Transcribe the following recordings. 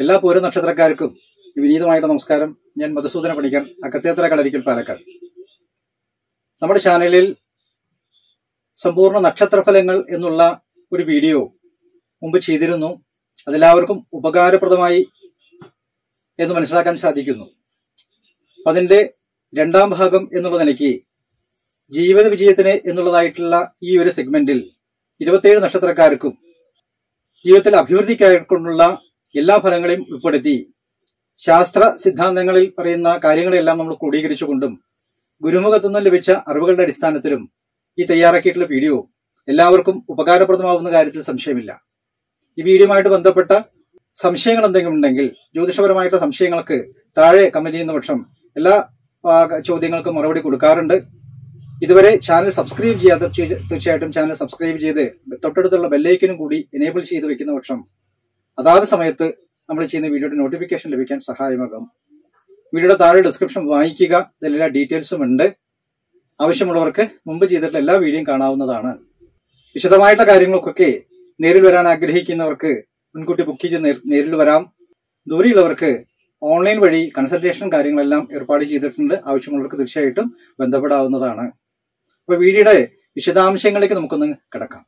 എല്ലാ പൂര നക്ഷത്രക്കാർക്കും വിനീതമായിട്ട് നമസ്കാരം ഞാൻ മധുസൂദന പണിക്കർ അക്കത്തേത്ര കളരിക്കൽ പാലക്കാട് നമ്മുടെ ചാനലിൽ സമ്പൂർണ്ണ നക്ഷത്രഫലങ്ങൾ എന്നുള്ള ഒരു വീഡിയോ മുമ്പ് ചെയ്തിരുന്നു അതെല്ലാവർക്കും ഉപകാരപ്രദമായി എന്ന് മനസ്സിലാക്കാൻ സാധിക്കുന്നു അതിന്റെ രണ്ടാം ഭാഗം എന്നുള്ള നിലയ്ക്ക് ജീവിത വിജയത്തിന് എന്നുള്ളതായിട്ടുള്ള ഈ ഒരു സെഗ്മെന്റിൽ ഇരുപത്തിയേഴ് നക്ഷത്രക്കാർക്കും ജീവിതത്തിൽ അഭിവൃദ്ധിക്കായിട്ടുള്ള എല്ലാ ഫലങ്ങളെയും ഉൾപ്പെടുത്തി ശാസ്ത്ര സിദ്ധാന്തങ്ങളിൽ പറയുന്ന കാര്യങ്ങളെല്ലാം നമ്മൾ ക്രോഡീകരിച്ചുകൊണ്ടും ഗുരുമുഖത്തു നിന്ന് ലഭിച്ച അറിവുകളുടെ അടിസ്ഥാനത്തിലും ഈ തയ്യാറാക്കിയിട്ടുള്ള വീഡിയോ എല്ലാവർക്കും ഉപകാരപ്രദമാവുന്ന കാര്യത്തിൽ സംശയമില്ല ഈ വീഡിയോയുമായിട്ട് ബന്ധപ്പെട്ട സംശയങ്ങൾ എന്തെങ്കിലും ഉണ്ടെങ്കിൽ ജ്യോതിഷപരമായിട്ടുള്ള സംശയങ്ങൾക്ക് താഴെ കമന്റ് ചെയ്യുന്ന പക്ഷം എല്ലാ ആ, ചോദ്യങ്ങൾക്കും മറുപടി കൊടുക്കാറുണ്ട് ഇതുവരെ ചാനൽ സബ്സ്ക്രൈബ് ചെയ്യാത്ത തീർച്ച- തീർച്ചയായിട്ടും ചാനൽ സബ്സ്ക്രൈബ് ചെയ്ത് തൊട്ടടുത്തുള്ള ബെല്ലൈക്കനും കൂടി എനേബിൾ ചെയ്ത് വെക്കുന്ന പക്ഷം അതാത് സമയത്ത് നമ്മൾ ചെയ്യുന്ന വീഡിയോയുടെ നോട്ടിഫിക്കേഷൻ ലഭിക്കാൻ സഹായമാകും വീഡിയോയുടെ താഴെ ഡിസ്ക്രിപ്ഷൻ വായിക്കുക ഇതിലെല്ലാ ഡീറ്റെയിൽസും ഉണ്ട് ആവശ്യമുള്ളവർക്ക് മുമ്പ് ചെയ്തിട്ടുള്ള എല്ലാ വീഡിയോയും കാണാവുന്നതാണ് വിശദമായിട്ടുള്ള കാര്യങ്ങൾക്കൊക്കെ നേരിൽ വരാൻ ആഗ്രഹിക്കുന്നവർക്ക് മുൻകൂട്ടി ബുക്ക് ചെയ്ത് നേർ- നേരിൽ വരാം ദൂരെയുള്ളവർക്ക് ഓൺലൈൻ വഴി കൺസൾട്ടേഷൻ കാര്യങ്ങളെല്ലാം ഏർപ്പാട് ചെയ്തിട്ടുണ്ട് ആവശ്യമുള്ളവർക്ക് തീർച്ചയായിട്ടും ബന്ധപ്പെടാവുന്നതാണ് അപ്പൊ വീഡിയോയുടെ വിശദാംശങ്ങളിലേക്ക് നമുക്കൊന്ന് കിടക്കാം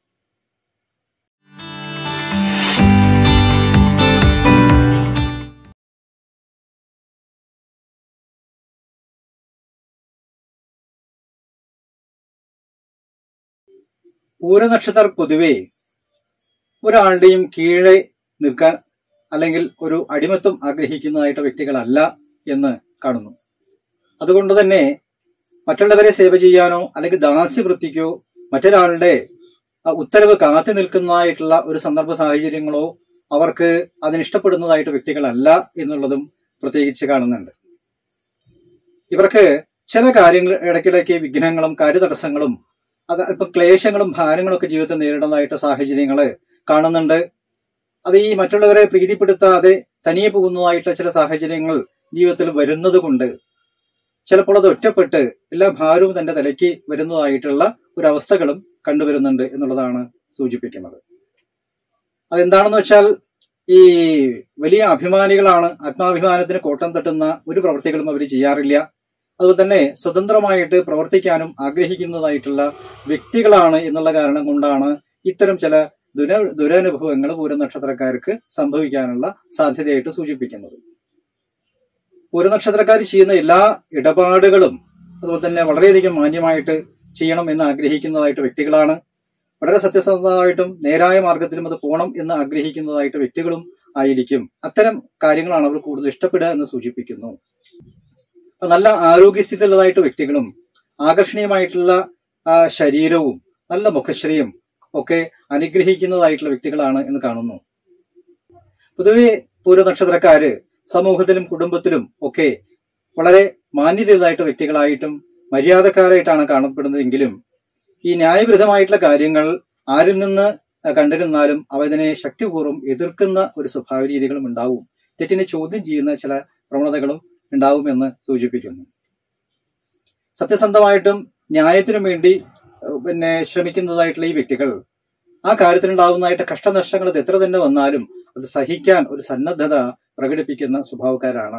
പൂരനക്ഷത്ര പൊതുവെ ഒരാളുടെയും കീഴെ നിൽക്കാൻ അല്ലെങ്കിൽ ഒരു അടിമത്വം ആഗ്രഹിക്കുന്നതായിട്ട് വ്യക്തികളല്ല എന്ന് കാണുന്നു അതുകൊണ്ട് തന്നെ മറ്റുള്ളവരെ സേവ ചെയ്യാനോ അല്ലെങ്കിൽ ദാസ്യവൃത്തിക്കോ മറ്റൊരാളുടെ ആ, ഉത്തരവ് കാത്തു നിൽക്കുന്നതായിട്ടുള്ള ഒരു സന്ദർഭ സാഹചര്യങ്ങളോ അവർക്ക് അതിനിഷ്ടപ്പെടുന്നതായിട്ട് വ്യക്തികളല്ല എന്നുള്ളതും പ്രത്യേകിച്ച് കാണുന്നുണ്ട് ഇവർക്ക് ചില കാര്യങ്ങൾ ഇടയ്ക്കിടയ്ക്ക് വിഘ്നങ്ങളും കാര്യതടസ്സങ്ങളും അത് ഇപ്പൊ ക്ലേശങ്ങളും ഭാരങ്ങളും ഒക്കെ ജീവിതത്തിൽ നേരിടുന്നതായിട്ട് സാഹചര്യങ്ങള് കാണുന്നുണ്ട് അത് ഈ മറ്റുള്ളവരെ പ്രീതിപ്പെടുത്താതെ തനിയെ പോകുന്നതായിട്ടുള്ള ചില സാഹചര്യങ്ങൾ ജീവിതത്തിൽ വരുന്നത് കൊണ്ട് ചിലപ്പോൾ അത് ഒറ്റപ്പെട്ട് എല്ലാ ഭാരവും തന്റെ തലയ്ക്ക് വരുന്നതായിട്ടുള്ള ഒരു അവസ്ഥകളും കണ്ടുവരുന്നുണ്ട് എന്നുള്ളതാണ് സൂചിപ്പിക്കുന്നത് അതെന്താണെന്ന് വെച്ചാൽ ഈ വലിയ അഭിമാനികളാണ് ആത്മാഭിമാനത്തിന് കോട്ടം തട്ടുന്ന ഒരു പ്രവൃത്തികളും അവർ ചെയ്യാറില്ല അതുപോലെ തന്നെ സ്വതന്ത്രമായിട്ട് പ്രവർത്തിക്കാനും ആഗ്രഹിക്കുന്നതായിട്ടുള്ള വ്യക്തികളാണ് എന്നുള്ള കാരണം കൊണ്ടാണ് ഇത്തരം ചില ദുര ദുരനുഭവങ്ങൾ പൂരനക്ഷത്രക്കാർക്ക് സംഭവിക്കാനുള്ള സാധ്യതയായിട്ട് സൂചിപ്പിക്കുന്നത് പൂരനക്ഷത്രക്കാർ ചെയ്യുന്ന എല്ലാ ഇടപാടുകളും അതുപോലെ തന്നെ വളരെയധികം മാന്യമായിട്ട് ചെയ്യണം എന്ന് ആഗ്രഹിക്കുന്നതായിട്ട് വ്യക്തികളാണ് വളരെ സത്യസന്ധമായിട്ടും നേരായ മാർഗത്തിലും അത് പോകണം എന്ന് ആഗ്രഹിക്കുന്നതായിട്ട് വ്യക്തികളും ആയിരിക്കും അത്തരം കാര്യങ്ങളാണ് അവർ കൂടുതൽ ഇഷ്ടപ്പെടുക എന്ന് സൂചിപ്പിക്കുന്നു അപ്പൊ നല്ല ആരോഗ്യസ്ഥിതിയുള്ളതായിട്ട് വ്യക്തികളും ആകർഷണീയമായിട്ടുള്ള ആ, ശരീരവും നല്ല മുഖശ്രീയും ഒക്കെ അനുഗ്രഹിക്കുന്നതായിട്ടുള്ള വ്യക്തികളാണ് എന്ന് കാണുന്നു പൊതുവെ പൂരനക്ഷത്രക്കാര് സമൂഹത്തിലും കുടുംബത്തിലും ഒക്കെ വളരെ മാന്യതയുള്ളതായിട്ട് വ്യക്തികളായിട്ടും മര്യാദക്കാരായിട്ടാണ് കാണപ്പെടുന്നതെങ്കിലും ഈ ന്യായവിരുദ്ധമായിട്ടുള്ള കാര്യങ്ങൾ ആരിൽ നിന്ന് കണ്ടിരുന്നാലും അവതിനെ ശക്തിപൂർവ്വം എതിർക്കുന്ന ഒരു സ്വഭാവ രീതികളും ഉണ്ടാവും തെറ്റിനെ ചോദ്യം ചെയ്യുന്ന ചില പ്രവണതകളും ഉണ്ടാവുമെന്ന് സൂചിപ്പിക്കുന്നു സത്യസന്ധമായിട്ടും ന്യായത്തിനും വേണ്ടി ഏഹ്, പിന്നെ ശ്രമിക്കുന്നതായിട്ടുള്ള ഈ വ്യക്തികൾ ആ കാര്യത്തിലുണ്ടാവുന്നതായിട്ട് കഷ്ടനഷ്ടങ്ങൾ അത് എത്ര തന്നെ വന്നാലും അത് സഹിക്കാൻ ഒരു സന്നദ്ധത പ്രകടിപ്പിക്കുന്ന സ്വഭാവക്കാരാണ്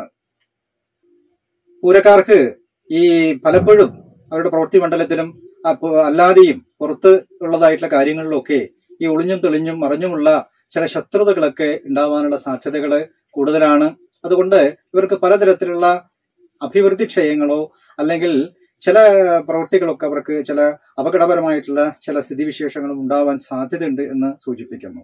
പൂരക്കാർക്ക് ഈ പലപ്പോഴും അവരുടെ പ്രവൃത്തി മണ്ഡലത്തിലും അപ്പോ അല്ലാതെയും പുറത്ത് ഉള്ളതായിട്ടുള്ള കാര്യങ്ങളിലൊക്കെ ഈ ഒളിഞ്ഞും തെളിഞ്ഞും മറഞ്ഞുമുള്ള ചില ശത്രുതകളൊക്കെ ഉണ്ടാവാനുള്ള സാധ്യതകൾ കൂടുതലാണ് അതുകൊണ്ട് ഇവർക്ക് പലതരത്തിലുള്ള അഭിവൃദ്ധി ക്ഷയങ്ങളോ അല്ലെങ്കിൽ ചില പ്രവൃത്തികളൊക്കെ അവർക്ക് ചില അപകടപരമായിട്ടുള്ള ചില സ്ഥിതിവിശേഷങ്ങളും ഉണ്ടാവാൻ സാധ്യതയുണ്ട് എന്ന് സൂചിപ്പിക്കുന്നു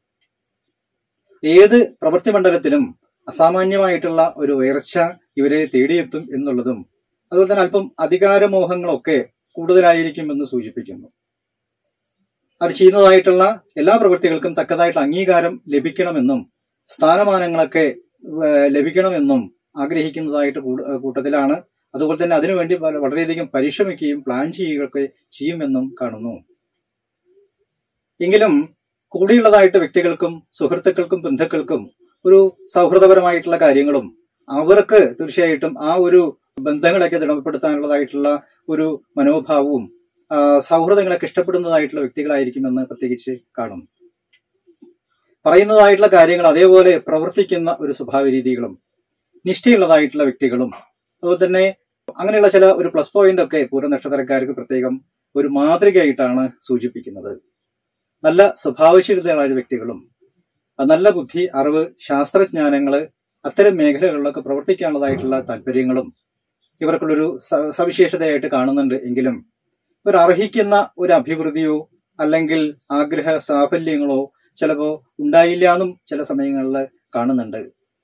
ഏത് പ്രവൃത്തി മണ്ഡലത്തിലും അസാമാന്യമായിട്ടുള്ള ഒരു ഉയർച്ച ഇവരെ തേടിയെത്തും എന്നുള്ളതും അതുപോലെ തന്നെ അല്പം അധികാരമോഹങ്ങളൊക്കെ കൂടുതലായിരിക്കുമെന്ന് സൂചിപ്പിക്കുന്നു അവർ ചെയ്യുന്നതായിട്ടുള്ള എല്ലാ പ്രവൃത്തികൾക്കും തക്കതായിട്ടുള്ള അംഗീകാരം ലഭിക്കണമെന്നും സ്ഥാനമാനങ്ങളൊക്കെ ഏഹ്, ലഭിക്കണമെന്നും ആഗ്രഹിക്കുന്നതായിട്ട് കൂട- കൂട്ടത്തിലാണ് അതുപോലെ തന്നെ അതിനുവേണ്ടി വ- വളരെയധികം പരിശ്രമിക്കുകയും പ്ലാൻ ചെയ്യുകയൊക്കെ ചെയ്യുമെന്നും കാണുന്നു എങ്കിലും കൂടിയുള്ളതായിട്ട് വ്യക്തികൾക്കും സുഹൃത്തുക്കൾക്കും ബന്ധുക്കൾക്കും ഒരു സൗഹൃദപരമായിട്ടുള്ള കാര്യങ്ങളും അവർക്ക് തീർച്ചയായിട്ടും ആ ഒരു ബന്ധങ്ങളൊക്കെ ദൃഢപ്പെടുത്താനുള്ളതായിട്ടുള്ള ഒരു മനോഭാവവും ആ, സൗഹൃദങ്ങളൊക്കെ ഇഷ്ടപ്പെടുന്നതായിട്ടുള്ള വ്യക്തികളായിരിക്കുമെന്ന് പ്രത്യേകിച്ച് കാണുന്നു പറയുന്നതായിട്ടുള്ള കാര്യങ്ങൾ അതേപോലെ പ്രവർത്തിക്കുന്ന ഒരു സ്വഭാവ രീതികളും നിഷ്ഠയുള്ളതായിട്ടുള്ള വ്യക്തികളും അതുപോലെ തന്നെ അങ്ങനെയുള്ള ചില ഒരു പ്ലസ് പോയിന്റ് ഒക്കെ പൂര നക്ഷത്രക്കാർക്ക് പ്രത്യേകം ഒരു മാതൃകയായിട്ടാണ് സൂചിപ്പിക്കുന്നത് നല്ല സ്വഭാവശീലതയുള്ള വ്യക്തികളും നല്ല ബുദ്ധി അറിവ് ശാസ്ത്രജ്ഞാനങ്ങള് അത്തരം മേഖലകളിലൊക്കെ പ്രവർത്തിക്കാനുള്ളതായിട്ടുള്ള താല്പര്യങ്ങളും ഇവർക്കുള്ളൊരു സ- സവിശേഷതയായിട്ട് കാണുന്നുണ്ട് എങ്കിലും ഇവർ അർഹിക്കുന്ന ഒരു അഭിവൃദ്ധിയോ അല്ലെങ്കിൽ ആഗ്രഹ സാഫല്യങ്ങളോ ചിലപ്പോ ഉണ്ടായില്ല എന്നും ചില സമയങ്ങളിൽ കാണുന്നുണ്ട്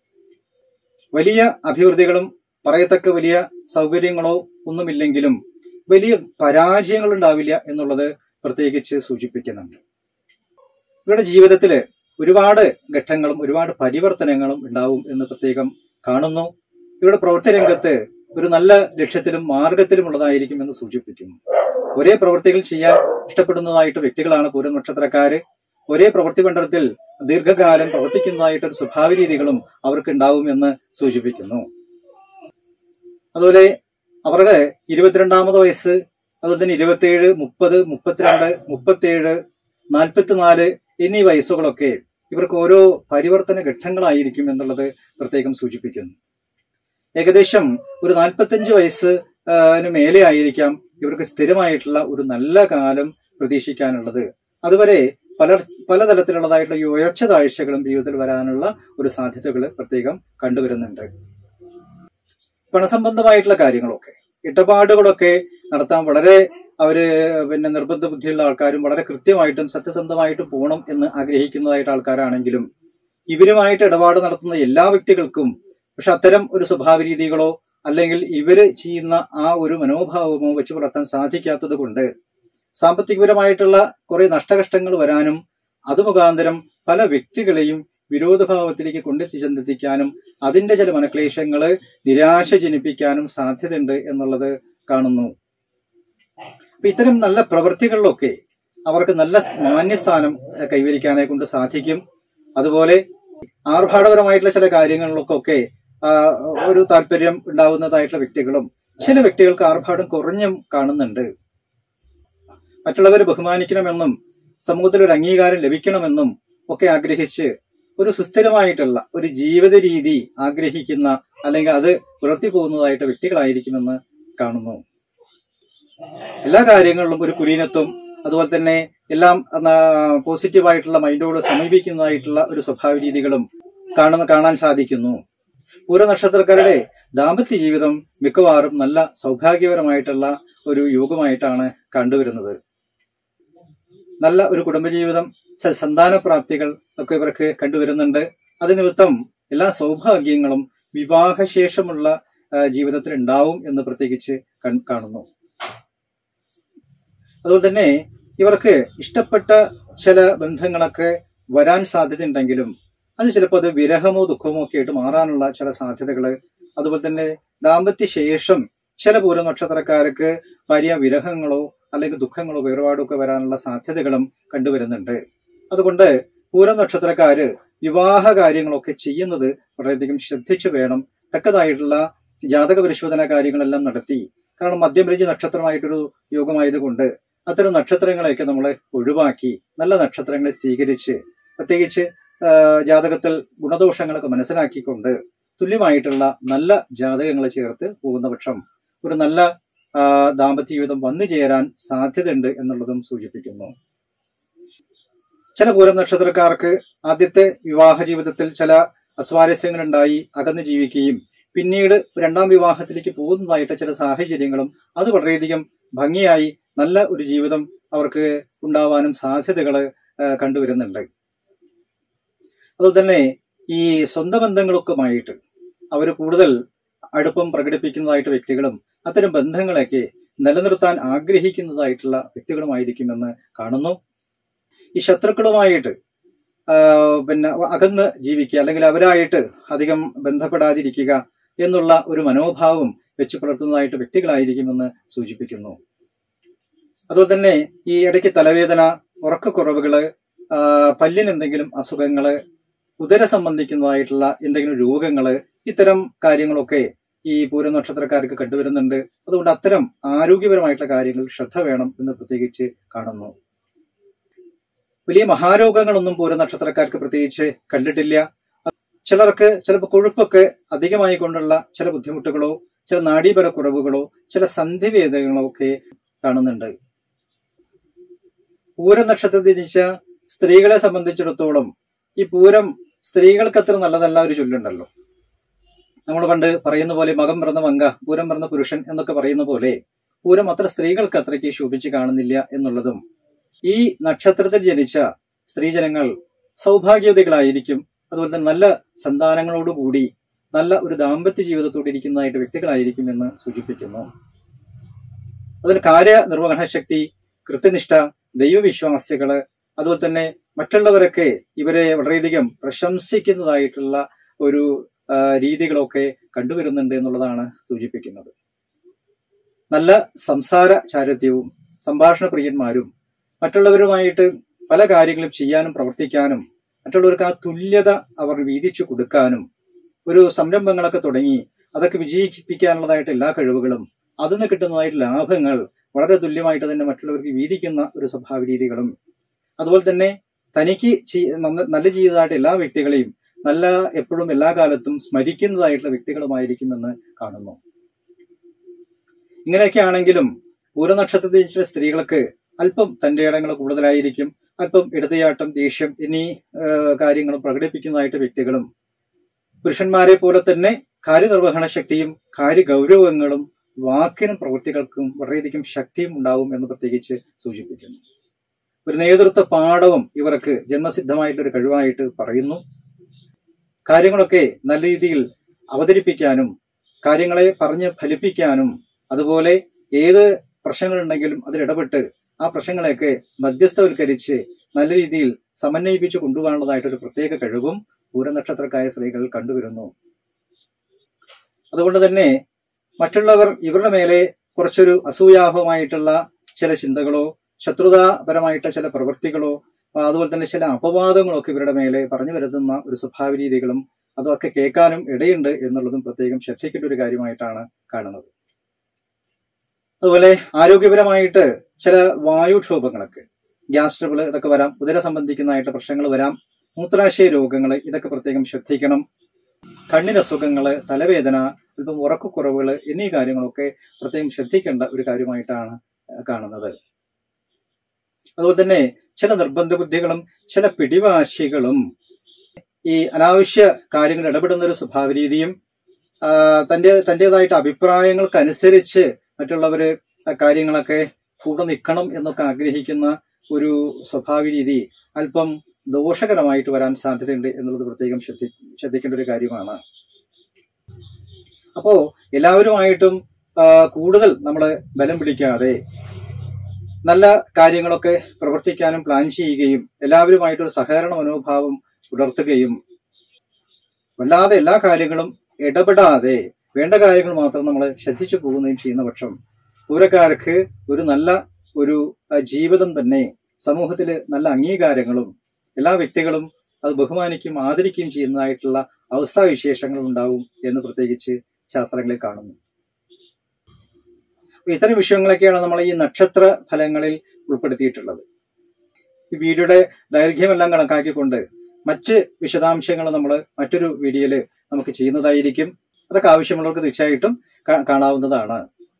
വലിയ അഭിവൃദ്ധികളും പറയത്തക്ക വലിയ സൗകര്യങ്ങളോ ഒന്നുമില്ലെങ്കിലും വലിയ പരാജയങ്ങൾ ഉണ്ടാവില്ല എന്നുള്ളത് പ്രത്യേകിച്ച് സൂചിപ്പിക്കുന്നുണ്ട് ഇവരുടെ ജീവിതത്തില് ഒരുപാട് ഘട്ടങ്ങളും ഒരുപാട് പരിവർത്തനങ്ങളും ഉണ്ടാവും എന്ന് പ്രത്യേകം കാണുന്നു ഇവരുടെ പ്രവൃത്തി രംഗത്ത് ഒരു നല്ല ലക്ഷ്യത്തിലും മാർഗത്തിലും ഉള്ളതായിരിക്കും എന്ന് സൂചിപ്പിക്കുന്നു ഒരേ പ്രവൃത്തികൾ ചെയ്യാൻ ഇഷ്ടപ്പെടുന്നതായിട്ട് വ്യക്തികളാണ് പൂരം നക്ഷത്രക്കാര് ഒരേ പ്രവൃത്തി മണ്ഡലത്തിൽ ദീർഘകാലം പ്രവർത്തിക്കുന്നതായിട്ട് ഒരു സ്വഭാവ രീതികളും അവർക്ക് ഉണ്ടാവും എന്ന് സൂചിപ്പിക്കുന്നു അതുപോലെ അവരുടെ ഇരുപത്തിരണ്ടാമത് വയസ്സ് അതുപോലെ തന്നെ ഇരുപത്തിയേഴ് മുപ്പത് മുപ്പത്തിരണ്ട് മുപ്പത്തിയേഴ് നാൽപ്പത്തിനാല് എന്നീ വയസ്സുകളൊക്കെ ഇവർക്ക് ഓരോ പരിവർത്തന ഘട്ടങ്ങളായിരിക്കും എന്നുള്ളത് പ്രത്യേകം സൂചിപ്പിക്കുന്നു ഏകദേശം ഒരു നാൽപ്പത്തഞ്ച് വയസ്സ് ആ, ന് മേലെ ആയിരിക്കാം ഇവർക്ക് സ്ഥിരമായിട്ടുള്ള ഒരു നല്ല കാലം പ്രതീക്ഷിക്കാനുള്ളത് അതുവരെ പല പലതരത്തിലുള്ളതായിട്ടുള്ള ഈ ഉയർച്ച താഴ്ചകളും ജീവിതത്തിൽ വരാനുള്ള ഒരു സാധ്യതകൾ പ്രത്യേകം കണ്ടുവരുന്നുണ്ട് പണസംബന്ധമായിട്ടുള്ള കാര്യങ്ങളൊക്കെ ഇടപാടുകളൊക്കെ നടത്താൻ വളരെ അവര് പിന്നെ നിർബന്ധ ബുദ്ധിയുള്ള ആൾക്കാരും വളരെ കൃത്യമായിട്ടും സത്യസന്ധമായിട്ടും പോകണം എന്ന് ആഗ്രഹിക്കുന്നതായിട്ട് ആൾക്കാരാണെങ്കിലും ഇവരുമായിട്ട് ഇടപാട് നടത്തുന്ന എല്ലാ വ്യക്തികൾക്കും പക്ഷെ അത്തരം ഒരു സ്വഭാവ രീതികളോ അല്ലെങ്കിൽ ഇവര് ചെയ്യുന്ന ആ ഒരു മനോഭാവമോ വെച്ച് പുലർത്താൻ സാധിക്കാത്തത് കൊണ്ട് സാമ്പത്തികപരമായിട്ടുള്ള കുറെ നഷ്ടകഷ്ടങ്ങൾ വരാനും അത് മുഖാന്തരം പല വ്യക്തികളെയും വിരോധഭാവത്തിലേക്ക് കൊണ്ടെത്തിച്ചെത്തിക്കാനും അതിന്റെ ചില മനക്ലേശങ്ങള് നിരാശ ജനിപ്പിക്കാനും സാധ്യതയുണ്ട് എന്നുള്ളത് കാണുന്നു അപ്പൊ ഇത്തരം നല്ല പ്രവൃത്തികളിലൊക്കെ അവർക്ക് നല്ല മാന്യസ്ഥാനം എഹ്, കൈവരിക്കാനെ കൊണ്ട് സാധിക്കും അതുപോലെ ആർഭാടപരമായിട്ടുള്ള ചില കാര്യങ്ങളിലൊക്കെ ആ, ഒരു താല്പര്യം ഉണ്ടാവുന്നതായിട്ടുള്ള വ്യക്തികളും ചില വ്യക്തികൾക്ക് ആർഭാടം കുറഞ്ഞും കാണുന്നുണ്ട് മറ്റുള്ളവരെ ബഹുമാനിക്കണമെന്നും സമൂഹത്തിൽ ഒരു അംഗീകാരം ലഭിക്കണമെന്നും ഒക്കെ ആഗ്രഹിച്ച് ഒരു സുസ്ഥിരമായിട്ടുള്ള ഒരു ജീവിത രീതി ആഗ്രഹിക്കുന്ന അല്ലെങ്കിൽ അത് പുലർത്തി പോകുന്നതായിട്ട് വ്യക്തികളായിരിക്കുമെന്ന് കാണുന്നു എല്ലാ കാര്യങ്ങളിലും ഒരു കുലീനത്വം അതുപോലെ തന്നെ എല്ലാം പോസിറ്റീവായിട്ടുള്ള മൈൻഡോട് സമീപിക്കുന്നതായിട്ടുള്ള ഒരു സ്വഭാവ രീതികളും കാണുന്ന കാണാൻ സാധിക്കുന്നു പൂര നക്ഷത്രക്കാരുടെ ദാമ്പത്യ ജീവിതം മിക്കവാറും നല്ല സൗഭാഗ്യപരമായിട്ടുള്ള ഒരു യോഗമായിട്ടാണ് കണ്ടുവരുന്നത് നല്ല ഒരു കുടുംബജീവിതം സ- സന്താനപ്രാപ്തികൾ ഒക്കെ ഇവർക്ക് കണ്ടുവരുന്നുണ്ട് അത് നിമിത്തം എല്ലാ സൗഭാഗ്യങ്ങളും വിവാഹശേഷമുള്ള ആ, ജീവിതത്തിൽ ഉണ്ടാവും എന്ന് പ്രത്യേകിച്ച് കൺ- കാണുന്നു അതുപോലെ തന്നെ ഇവർക്ക് ഇഷ്ടപ്പെട്ട ചില ബന്ധങ്ങളൊക്കെ വരാൻ സാധ്യതയുണ്ടെങ്കിലും അത് ചിലപ്പോൾ അത് വിരഹമോ ദുഃഖമോ ഒക്കെ ആയിട്ട് മാറാനുള്ള ചില സാധ്യതകള് അതുപോലെ തന്നെ ദാമ്പത്യ ശേഷം ചില പൂര നക്ഷത്രക്കാർക്ക് വലിയ വിരഹങ്ങളോ അല്ലെങ്കിൽ ദുഃഖങ്ങളോ വേർപാടോ ഒക്കെ വരാനുള്ള സാധ്യതകളും കണ്ടുവരുന്നുണ്ട് അതുകൊണ്ട് പൂര നക്ഷത്രക്കാര് വിവാഹ കാര്യങ്ങളൊക്കെ ചെയ്യുന്നത് വളരെയധികം ശ്രദ്ധിച്ചു വേണം തക്കതായിട്ടുള്ള ജാതക പരിശോധന കാര്യങ്ങളെല്ലാം നടത്തി കാരണം മധ്യമരജി നക്ഷത്രമായിട്ടൊരു യോഗമായതുകൊണ്ട് അത്തരം നക്ഷത്രങ്ങളെയൊക്കെ നമ്മൾ ഒഴിവാക്കി നല്ല നക്ഷത്രങ്ങളെ സ്വീകരിച്ച് പ്രത്യേകിച്ച് ആ, ജാതകത്തിൽ ഗുണദോഷങ്ങളൊക്കെ മനസ്സിലാക്കിക്കൊണ്ട് തുല്യമായിട്ടുള്ള നല്ല ജാതകങ്ങളെ ചേർത്ത് പോകുന്ന പക്ഷം ഒരു നല്ല ആ, ദാമ്പത്യ ജീവിതം വന്നു ചേരാൻ സാധ്യതയുണ്ട് എന്നുള്ളതും സൂചിപ്പിക്കുന്നു ചില പൂരം നക്ഷത്രക്കാർക്ക് ആദ്യത്തെ വിവാഹ ജീവിതത്തിൽ ചില അസ്വാരസ്യങ്ങളുണ്ടായി അകന്ന് ജീവിക്കുകയും പിന്നീട് രണ്ടാം വിവാഹത്തിലേക്ക് പോകുന്നതായിട്ട് ചില സാഹചര്യങ്ങളും അത് വളരെയധികം ഭംഗിയായി നല്ല ഒരു ജീവിതം അവർക്ക് ഉണ്ടാവാനും സാധ്യതകൾ കണ്ടുവരുന്നുണ്ട് അതുപോലെ തന്നെ ഈ സ്വന്തം ബന്ധങ്ങളൊക്കെമായിട്ട് അവർ കൂടുതൽ അടുപ്പം പ്രകടിപ്പിക്കുന്നതായിട്ട് വ്യക്തികളും അത്തരം ബന്ധങ്ങളൊക്കെ നിലനിർത്താൻ ആഗ്രഹിക്കുന്നതായിട്ടുള്ള വ്യക്തികളുമായിരിക്കുമെന്ന് കാണുന്നു ഈ ശത്രുക്കളുമായിട്ട് ആ, പിന്നെ അകന്ന് ജീവിക്കുക അല്ലെങ്കിൽ അവരായിട്ട് അധികം ബന്ധപ്പെടാതിരിക്കുക എന്നുള്ള ഒരു മനോഭാവം വെച്ച് പുലർത്തുന്നതായിട്ട് വ്യക്തികളായിരിക്കുമെന്ന് സൂചിപ്പിക്കുന്നു അതുപോലെ തന്നെ ഈ ഇടയ്ക്ക് തലവേദന ഉറക്കക്കുറവുകള് ആ, പല്ലിന് എന്തെങ്കിലും അസുഖങ്ങള് ഉദര സംബന്ധിക്കുന്നതായിട്ടുള്ള എന്തെങ്കിലും രോഗങ്ങള് ഇത്തരം കാര്യങ്ങളൊക്കെ ഈ പൂര നക്ഷത്രക്കാർക്ക് കണ്ടുവരുന്നുണ്ട് അതുകൊണ്ട് അത്തരം ആരോഗ്യപരമായിട്ടുള്ള കാര്യങ്ങൾ ശ്രദ്ധ വേണം എന്ന് പ്രത്യേകിച്ച് കാണുന്നു വലിയ മഹാരോഗങ്ങളൊന്നും പൂര നക്ഷത്രക്കാർക്ക് പ്രത്യേകിച്ച് കണ്ടിട്ടില്ല ചിലർക്ക് ചിലപ്പോൾ കൊഴുപ്പൊക്കെ അധികമായി കൊണ്ടുള്ള ചില ബുദ്ധിമുട്ടുകളോ ചില നാഡീപര കുറവുകളോ ചില സന്ധിവേദനകളോ ഒക്കെ കാണുന്നുണ്ട് പൂരം നക്ഷത്രത്തിൽ ജനിച്ച സ്ത്രീകളെ സംബന്ധിച്ചിടത്തോളം ഈ പൂരം സ്ത്രീകൾക്ക് അത്ര നല്ലതല്ല ഒരു ചൊല്ലുണ്ടല്ലോ നമ്മൾ പണ്ട് പറയുന്ന പോലെ മകം പിറന്ന മങ്ക പൂരം പിറന്ന പുരുഷൻ എന്നൊക്കെ പറയുന്ന പോലെ പൂരം അത്ര സ്ത്രീകൾക്ക് അത്രയ്ക്ക് ശോഭിച്ച് കാണുന്നില്ല എന്നുള്ളതും ഈ നക്ഷത്രത്തിൽ ജനിച്ച സ്ത്രീജനങ്ങൾ സൗഭാഗ്യവതികളായിരിക്കും അതുപോലെ തന്നെ നല്ല സന്താനങ്ങളോടുകൂടി നല്ല ഒരു ദാമ്പത്യ ജീവിതത്തോടെ ഇരിക്കുന്നതായിട്ട് വ്യക്തികളായിരിക്കും എന്ന് സൂചിപ്പിക്കുന്നു അതിന് കാര്യനിർവഹണ ശക്തി കൃത്യനിഷ്ഠ ദൈവവിശ്വാസികള് അതുപോലെ തന്നെ മറ്റുള്ളവരൊക്കെ ഇവരെ വളരെയധികം പ്രശംസിക്കുന്നതായിട്ടുള്ള ഒരു ആ, രീതികളൊക്കെ കണ്ടുവരുന്നുണ്ട് എന്നുള്ളതാണ് സൂചിപ്പിക്കുന്നത് നല്ല സംസാര ചാരിത്യവും സംഭാഷണ പ്രിയന്മാരും മറ്റുള്ളവരുമായിട്ട് പല കാര്യങ്ങളും ചെയ്യാനും പ്രവർത്തിക്കാനും മറ്റുള്ളവർക്ക് ആ തുല്യത അവർ വീതിച്ചു കൊടുക്കാനും ഒരു സംരംഭങ്ങളൊക്കെ തുടങ്ങി അതൊക്കെ വിജയിപ്പിക്കാനുള്ളതായിട്ട് എല്ലാ കഴിവുകളും അതിന് കിട്ടുന്നതായിട്ട് ലാഭങ്ങൾ വളരെ തുല്യമായിട്ട് തന്നെ മറ്റുള്ളവർക്ക് വീതിക്കുന്ന ഒരു സ്വഭാവ രീതികളും അതുപോലെ തന്നെ തനിക്ക് ചെയ്- നന്ന- നല്ല ചെയ്തതായിട്ട് എല്ലാ വ്യക്തികളെയും നല്ല എപ്പോഴും എല്ലാ കാലത്തും സ്മരിക്കുന്നതായിട്ടുള്ള വ്യക്തികളുമായിരിക്കുമെന്ന് കാണുന്നു ഇങ്ങനെയൊക്കെ ആണെങ്കിലും പൂരനക്ഷത്രത്തിൽ ജനിച്ച സ്ത്രീകൾക്ക് അല്പം തന്റെ ഇടങ്ങൾ കൂടുതലായിരിക്കും അല്പം ഇടതയാട്ടം ദേഷ്യം എന്നീ ആ, കാര്യങ്ങളും പ്രകടിപ്പിക്കുന്നതായിട്ട് വ്യക്തികളും പുരുഷന്മാരെ പോലെ തന്നെ കാര്യനിർവഹണ ശക്തിയും കാര്യഗൗരവങ്ങളും വാക്കിനും പ്രവൃത്തികൾക്കും വളരെയധികം ശക്തിയും ഉണ്ടാവും എന്ന് പ്രത്യേകിച്ച് സൂചിപ്പിക്കുന്നു ഒരു നേതൃത്വ പാഠവും ഇവർക്ക് ജന്മസിദ്ധമായിട്ടൊരു കഴിവായിട്ട് പറയുന്നു കാര്യങ്ങളൊക്കെ നല്ല രീതിയിൽ അവതരിപ്പിക്കാനും കാര്യങ്ങളെ പറഞ്ഞ് ഫലിപ്പിക്കാനും അതുപോലെ ഏത് പ്രശ്നങ്ങളുണ്ടെങ്കിലും അതിലിടപെട്ട് ആ പ്രശ്നങ്ങളെയൊക്കെ മധ്യസ്ഥവൽക്കരിച്ച് നല്ല രീതിയിൽ സമന്വയിപ്പിച്ച് കൊണ്ടുപോകാനുള്ളതായിട്ടൊരു പ്രത്യേക കഴിവും പൂരനക്ഷത്രക്കായ സ്ത്രീകൾ കണ്ടുവരുന്നു അതുകൊണ്ട് തന്നെ മറ്റുള്ളവർ ഇവരുടെ മേലെ കുറച്ചൊരു അസൂയാഹമായിട്ടുള്ള ചില ചിന്തകളോ ശത്രുതാപരമായിട്ട് ചില പ്രവൃത്തികളോ ആ, അതുപോലെ തന്നെ ചില അപവാദങ്ങളോ ഒക്കെ ഇവരുടെ മേലെ പറഞ്ഞു വരുത്തുന്ന ഒരു സ്വഭാവ രീതികളും അതൊക്കെ കേൾക്കാനും ഇടയുണ്ട് എന്നുള്ളതും പ്രത്യേകം ശ്രദ്ധിക്കേണ്ട ഒരു കാര്യമായിട്ടാണ് കാണുന്നത് അതുപോലെ ആരോഗ്യപരമായിട്ട് ചില വായുക്ഷോഭങ്ങളൊക്കെ ഗ്യാസ് ട്രബിൾ ഇതൊക്കെ വരാം ഉദര സംബന്ധിക്കുന്നതായിട്ട് പ്രശ്നങ്ങൾ വരാം മൂത്രാശയ രോഗങ്ങൾ ഇതൊക്കെ പ്രത്യേകം ശ്രദ്ധിക്കണം കണ്ണിന് അസുഖങ്ങള് തലവേദന അല്പം ഉറക്കക്കുറവുകൾ എന്നീ കാര്യങ്ങളൊക്കെ പ്രത്യേകം ശ്രദ്ധിക്കേണ്ട ഒരു കാര്യമായിട്ടാണ് കാണുന്നത് അതുപോലെ തന്നെ ചില നിർബന്ധ ബുദ്ധികളും ചില പിടിവാശികളും ഈ അനാവശ്യ കാര്യങ്ങൾ ഇടപെടുന്ന ഒരു സ്വഭാവ രീതിയും ആ, തന്റെ തന്റേതായിട്ട് അഭിപ്രായങ്ങൾക്കനുസരിച്ച് മറ്റുള്ളവര് ആ കാര്യങ്ങളൊക്കെ കൂടെ നിൽക്കണം എന്നൊക്കെ ആഗ്രഹിക്കുന്ന ഒരു സ്വഭാവ രീതി അല്പം ദോഷകരമായിട്ട് വരാൻ സാധ്യതയുണ്ട് എന്നുള്ളത് പ്രത്യേകം ശ്രദ്ധി ശ്രദ്ധിക്കേണ്ട ഒരു കാര്യമാണ് അപ്പോ എല്ലാവരുമായിട്ടും ആ, കൂടുതൽ നമ്മൾ ബലം പിടിക്കാതെ നല്ല കാര്യങ്ങളൊക്കെ പ്രവർത്തിക്കാനും പ്ലാൻ ചെയ്യുകയും എല്ലാവരുമായിട്ടൊരു സഹകരണ മനോഭാവം പുലർത്തുകയും വല്ലാതെ എല്ലാ കാര്യങ്ങളും ഇടപെടാതെ വേണ്ട കാര്യങ്ങൾ മാത്രം നമ്മൾ ശ്രദ്ധിച്ചു പോകുകയും ചെയ്യുന്ന പക്ഷം പൂരക്കാർക്ക് ഒരു നല്ല ഒരു ആ, ജീവിതം തന്നെ സമൂഹത്തിൽ നല്ല അംഗീകാരങ്ങളും എല്ലാ വ്യക്തികളും അത് ബഹുമാനിക്കുകയും ആദരിക്കുകയും ചെയ്യുന്നതായിട്ടുള്ള അവസ്ഥാവിശേഷങ്ങൾ ഉണ്ടാവും എന്ന് പ്രത്യേകിച്ച് ശാസ്ത്രങ്ങളിൽ കാണുന്നു അപ്പൊ ഇത്തരം വിഷയങ്ങളൊക്കെയാണ് നമ്മൾ ഈ നക്ഷത്ര ഫലങ്ങളിൽ ഉൾപ്പെടുത്തിയിട്ടുള്ളത് ഈ വീഡിയോയുടെ ദൈർഘ്യമെല്ലാം കണക്കാക്കിക്കൊണ്ട് മറ്റ് വിശദാംശങ്ങൾ നമ്മൾ മറ്റൊരു വീഡിയോയിൽ നമുക്ക് ചെയ്യുന്നതായിരിക്കും അതൊക്കെ ആവശ്യമുള്ളവർക്ക് തീർച്ചയായിട്ടും കാ- കാണാവുന്നതാണ്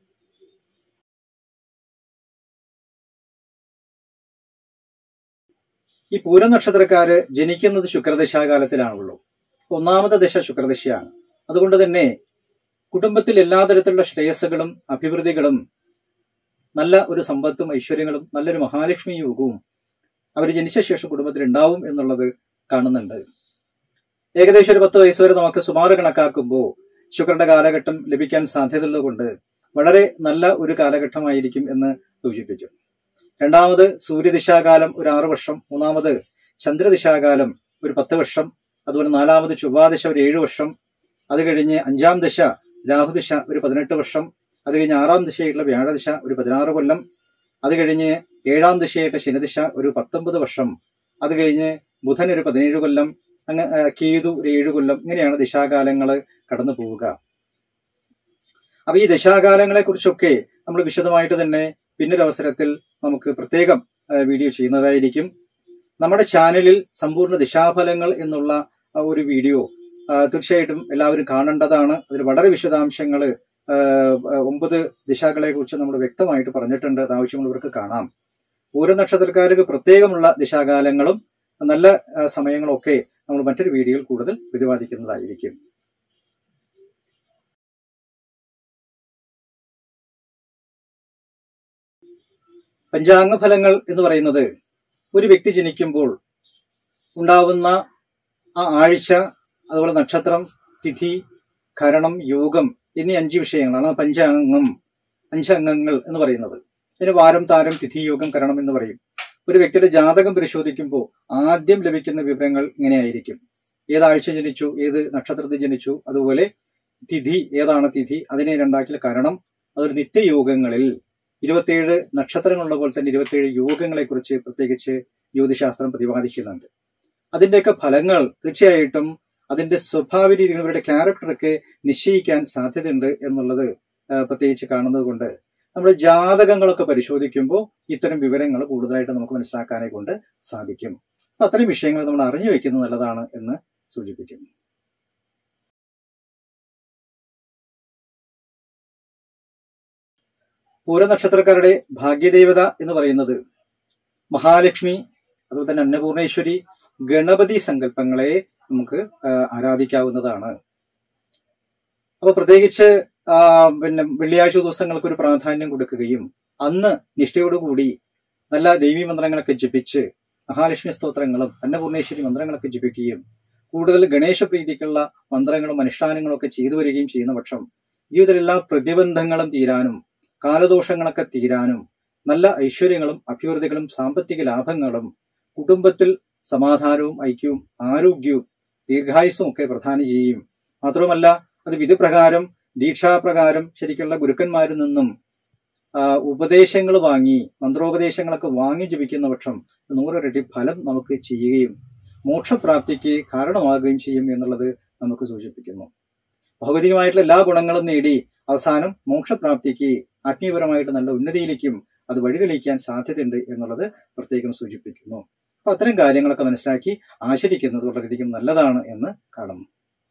ഈ പൂരം നക്ഷത്രക്കാര് ജനിക്കുന്നത് ശുക്രദശാകാലത്തിലാണുള്ളൂ ഒന്നാമത്തെ ദശ ശുക്രദശയാണ് അതുകൊണ്ട് തന്നെ കുടുംബത്തിൽ എല്ലാ തരത്തിലുള്ള ശ്രേയസ്സുകളും അഭിവൃദ്ധികളും നല്ല ഒരു സമ്പത്തും ഐശ്വര്യങ്ങളും നല്ലൊരു മഹാലക്ഷ്മി യോഗവും അവർ ജനിച്ച ശേഷം കുടുംബത്തിൽ ഉണ്ടാവും എന്നുള്ളത് കാണുന്നുണ്ട് ഏകദേശം ഒരു പത്ത് വയസ്സ് വരെ നമുക്ക് സുമാറ് കണക്കാക്കുമ്പോൾ ശുക്രന്റെ കാലഘട്ടം ലഭിക്കാൻ സാധ്യതയുള്ളതുകൊണ്ട് വളരെ നല്ല ഒരു കാലഘട്ടമായിരിക്കും എന്ന് സൂചിപ്പിക്കും രണ്ടാമത് സൂര്യദിശാകാലം ഒരു ആറു വർഷം മൂന്നാമത് ചന്ദ്രദിശാകാലം ഒരു പത്ത് വർഷം അതുപോലെ നാലാമത് ചൊവ്വാദശ ഒരു ഏഴു വർഷം അത് കഴിഞ്ഞ് അഞ്ചാം ദശ രാഹുദിശ ഒരു പതിനെട്ട് വർഷം അത് കഴിഞ്ഞ് ആറാം ദിശയായിട്ടുള്ള വ്യാഴദിശ ഒരു പതിനാറ് കൊല്ലം അത് കഴിഞ്ഞ് ഏഴാം ദിശയായിട്ട് ശനിദിശ ഒരു പത്തൊമ്പത് വർഷം അത് കഴിഞ്ഞ് ബുധൻ ഒരു പതിനേഴ് കൊല്ലം അങ്ങ് ആ, കേതു ഒരു ഏഴ് കൊല്ലം ഇങ്ങനെയാണ് ദിശാകാലങ്ങൾ കടന്നു പോവുക അപ്പൊ ഈ ദശാകാലങ്ങളെ കുറിച്ചൊക്കെ നമ്മൾ വിശദമായിട്ട് തന്നെ പിന്നൊരു അവസരത്തിൽ നമുക്ക് പ്രത്യേകം ആ, വീഡിയോ ചെയ്യുന്നതായിരിക്കും നമ്മുടെ ചാനലിൽ സമ്പൂർണ്ണ ദിശാഫലങ്ങൾ എന്നുള്ള ആ ഒരു വീഡിയോ ആ, തീർച്ചയായിട്ടും എല്ലാവരും കാണേണ്ടതാണ് അതിൽ വളരെ വിശദാംശങ്ങൾ ഒമ്പത് ദിശകളെ കുറിച്ച് നമ്മൾ വ്യക്തമായിട്ട് പറഞ്ഞിട്ടുണ്ട് അത് ആവശ്യമുള്ളവർക്ക് കാണാം ഓരോ നക്ഷത്രക്കാർക്ക് പ്രത്യേകമുള്ള ദിശാകാലങ്ങളും നല്ല ആ, സമയങ്ങളൊക്കെ നമ്മൾ മറ്റൊരു വീഡിയോയിൽ കൂടുതൽ പ്രതിപാദിക്കുന്നതായിരിക്കും പഞ്ചാംഗ ഫലങ്ങൾ എന്ന് പറയുന്നത് ഒരു വ്യക്തി ജനിക്കുമ്പോൾ ഉണ്ടാവുന്ന ആ ആഴ്ച അതുപോലെ നക്ഷത്രം തിഥി കരണം യോഗം എന്നീ അഞ്ച് വിഷയങ്ങളാണ് പഞ്ചാംഗം അഞ്ചംഗങ്ങൾ എന്ന് പറയുന്നത് ഇതിന് വാരം താരം തിഥി യോഗം കരണം എന്ന് പറയും ഒരു വ്യക്തിയുടെ ജാതകം പരിശോധിക്കുമ്പോൾ ആദ്യം ലഭിക്കുന്ന വിവരങ്ങൾ ഇങ്ങനെയായിരിക്കും ഏതാഴ്ച ജനിച്ചു ഏത് നക്ഷത്രത്തിൽ ജനിച്ചു അതുപോലെ തിഥി ഏതാണ് തിഥി അതിനെ രണ്ടാക്കിൽ കരണം അതൊരു നിത്യയോഗങ്ങളിൽ ഇരുപത്തിയേഴ് നക്ഷത്രങ്ങളുള്ള പോലെ തന്നെ ഇരുപത്തിയേഴ് യോഗങ്ങളെ കുറിച്ച് പ്രത്യേകിച്ച് ജ്യോതിശാസ്ത്രം പ്രതിപാദിക്കുന്നുണ്ട് അതിന്റെയൊക്കെ ഫലങ്ങൾ തീർച്ചയായിട്ടും അതിന്റെ സ്വഭാവ രീതികൾ ഇവരുടെ ക്യാരക്ടറൊക്കെ നിശ്ചയിക്കാൻ സാധ്യതയുണ്ട് എന്നുള്ളത് ആ, പ്രത്യേകിച്ച് കാണുന്നത് കൊണ്ട് നമ്മൾ ജാതകങ്ങളൊക്കെ പരിശോധിക്കുമ്പോൾ ഇത്തരം വിവരങ്ങൾ കൂടുതലായിട്ട് നമുക്ക് മനസ്സിലാക്കാനെ കൊണ്ട് സാധിക്കും അപ്പൊ അത്തരം വിഷയങ്ങൾ നമ്മൾ അറിഞ്ഞു വെക്കുന്നത് നല്ലതാണ് എന്ന് സൂചിപ്പിക്കുന്നു പൂരനക്ഷത്രക്കാരുടെ ഭാഗ്യദേവത എന്ന് പറയുന്നത് മഹാലക്ഷ്മി അതുപോലെ തന്നെ അന്നപൂർണേശ്വരി ഗണപതി സങ്കല്പങ്ങളെ നമുക്ക് ആ, ആരാധിക്കാവുന്നതാണ് അപ്പൊ പ്രത്യേകിച്ച് ആ, പിന്നെ വെള്ളിയാഴ്ച ദിവസങ്ങൾക്ക് ഒരു പ്രാധാന്യം കൊടുക്കുകയും അന്ന് നിഷ്ഠയോടുകൂടി നല്ല ദൈവീ മന്ത്രങ്ങളൊക്കെ ജപിച്ച് മഹാലക്ഷ്മി സ്തോത്രങ്ങളും അന്നപൂർണേശ്വരി മന്ത്രങ്ങളൊക്കെ ജപിക്കുകയും കൂടുതൽ ഗണേശ പ്രീതിക്കുള്ള മന്ത്രങ്ങളും അനുഷ്ഠാനങ്ങളും ഒക്കെ ചെയ്തു വരികയും ചെയ്യുന്ന പക്ഷം ജീവിതത്തിൽ എല്ലാ പ്രതിബന്ധങ്ങളും തീരാനും കാലദോഷങ്ങളൊക്കെ തീരാനും നല്ല ഐശ്വര്യങ്ങളും അഭിവൃദ്ധികളും സാമ്പത്തിക ലാഭങ്ങളും കുടുംബത്തിൽ സമാധാനവും ഐക്യവും ആരോഗ്യവും ദീർഘായുസ്സും ഒക്കെ പ്രധാനം ചെയ്യും മാത്രമല്ല അത് വിധിപ്രകാരം ദീക്ഷാപ്രകാരം ശരിക്കുള്ള ഗുരുക്കന്മാരിൽ നിന്നും ആ, ഉപദേശങ്ങൾ വാങ്ങി മന്ത്രോപദേശങ്ങളൊക്കെ വാങ്ങി ജപിക്കുന്ന പക്ഷം നൂറിരട്ടി ഫലം നമുക്ക് ചെയ്യുകയും മോക്ഷപ്രാപ്തിക്ക് കാരണമാകുകയും ചെയ്യും എന്നുള്ളത് നമുക്ക് സൂചിപ്പിക്കുന്നു ഭൗതികമായിട്ടുള്ള എല്ലാ ഗുണങ്ങളും നേടി അവസാനം മോക്ഷപ്രാപ്തിക്ക് ആത്മീയപരമായിട്ട് നല്ല ഉന്നതിയിലേക്കും അത് വഴിതെളിയിക്കാൻ സാധ്യതയുണ്ട് എന്നുള്ളത് പ്രത്യേകം സൂചിപ്പിക്കുന്നു അപ്പൊ അത്തരം കാര്യങ്ങളൊക്കെ മനസ്സിലാക്കി ആചരിക്കുന്നത് വളരെയധികം നല്ലതാണ് എന്ന് കാണുന്നു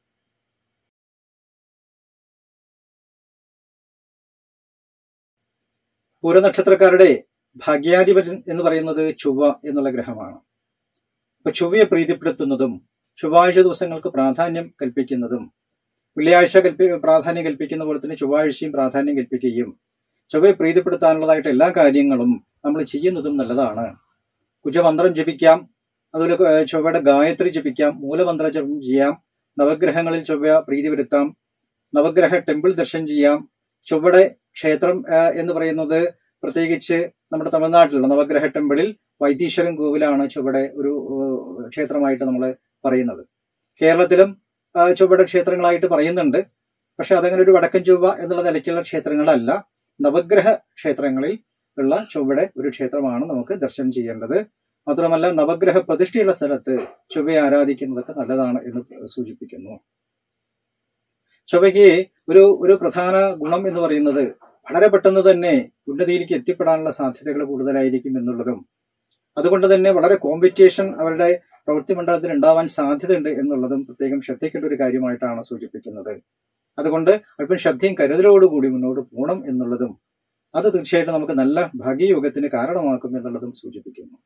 പൂരനക്ഷത്രക്കാരുടെ ഭാഗ്യാധിപൻ എന്ന് പറയുന്നത് ചൊവ്വ എന്നുള്ള ഗ്രഹമാണ് അപ്പൊ ചൊവ്വയെ പ്രീതിപ്പെടുത്തുന്നതും ചൊവ്വാഴ്ച ദിവസങ്ങൾക്ക് പ്രാധാന്യം കൽപ്പിക്കുന്നതും വെള്ളിയാഴ്ച കൽപ്പി പ്രാധാന്യം കൽപ്പിക്കുന്ന പോലെ തന്നെ ചൊവ്വാഴ്ചയും പ്രാധാന്യം കൽപ്പിക്കുകയും ചൊവ്വയെ പ്രീതിപ്പെടുത്താനുള്ളതായിട്ട് എല്ലാ കാര്യങ്ങളും നമ്മൾ ചെയ്യുന്നതും നല്ലതാണ് കുജമന്ത്രം ജപിക്കാം അതുപോലെ ഏഹ്, ചൊവ്വയുടെ ഗായത്രി ജപിക്കാം മൂലമന്ത്ര ജപം ചെയ്യാം നവഗ്രഹങ്ങളിൽ ചൊവ്വ പ്രീതി വരുത്താം നവഗ്രഹ ടെമ്പിൾ ദർശനം ചെയ്യാം ചൊവ്വയുടെ ക്ഷേത്രം ഏഹ്, എന്ന് പറയുന്നത് പ്രത്യേകിച്ച് നമ്മുടെ തമിഴ്നാട്ടിലുള്ള നവഗ്രഹ ടെമ്പിളിൽ വൈത്തീശ്വരൻ കോവിലാണ് ചൊവ്വയുടെ ഒരു ഏഹ്, ക്ഷേത്രമായിട്ട് നമ്മൾ പറയുന്നത് കേരളത്തിലും ആ, ചൊവ്വയുടെ ക്ഷേത്രങ്ങളായിട്ട് പറയുന്നുണ്ട് പക്ഷെ അതങ്ങനെ ഒരു വടക്കൻ ചൊവ്വ എന്നുള്ള നിലയ്ക്കുള്ള ക്ഷേത്രങ്ങളല്ല നവഗ്രഹ ക്ഷേത്രങ്ങളിൽ ഉള്ള ചൊവ്വയുടെ ഒരു ക്ഷേത്രമാണ് നമുക്ക് ദർശനം ചെയ്യേണ്ടത് മാത്രമല്ല നവഗ്രഹ പ്രതിഷ്ഠയുള്ള സ്ഥലത്ത് ചൊവ്വയെ ആരാധിക്കുന്നതൊക്കെ നല്ലതാണ് എന്ന് സൂചിപ്പിക്കുന്നു ചൊവ്വയ്ക്ക് ഒരു ഒരു പ്രധാന ഗുണം എന്ന് പറയുന്നത് വളരെ പെട്ടെന്ന് തന്നെ ഉന്നതിയിലേക്ക് എത്തിപ്പെടാനുള്ള സാധ്യതകൾ കൂടുതലായിരിക്കും എന്നുള്ളതും അതുകൊണ്ട് തന്നെ വളരെ കോമ്പറ്റീഷൻ അവരുടെ പ്രവൃത്തി മണ്ഡലത്തിൽ ഉണ്ടാവാൻ സാധ്യതയുണ്ട് എന്നുള്ളതും പ്രത്യേകം ശ്രദ്ധിക്കേണ്ട ഒരു കാര്യമായിട്ടാണ് സൂചിപ്പിക്കുന്നത് അതുകൊണ്ട് അല്പം ശ്രദ്ധയും കരുതലോടുകൂടി മുന്നോട്ട് പോകണം എന്നുള്ളതും അത് തീർച്ചയായിട്ടും നമുക്ക് നല്ല ഭാഗ്യയോഗത്തിന് കാരണമാക്കും എന്നുള്ളതും സൂചിപ്പിക്കുന്നു